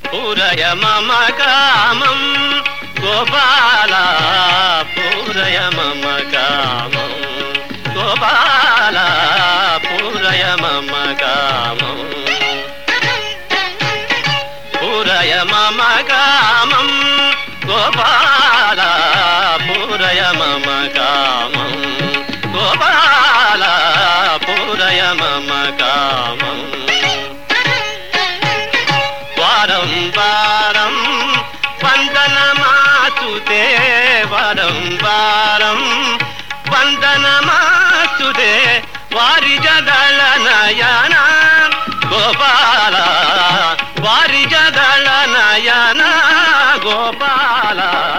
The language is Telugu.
పూరయ మమ కామం గోపాల పూరయ మమ కామం గోపాల పూరయ మమ కామం పూరయ మమ కామం గోపాల పూరయ మమ కామం గోపాల పూరయ మమ కామం వారం వారం వందనమాతుతే వరం వారం వందనమాతుతే వారి జదళ నయన గోపాల వారి జదళ నయన గోపాల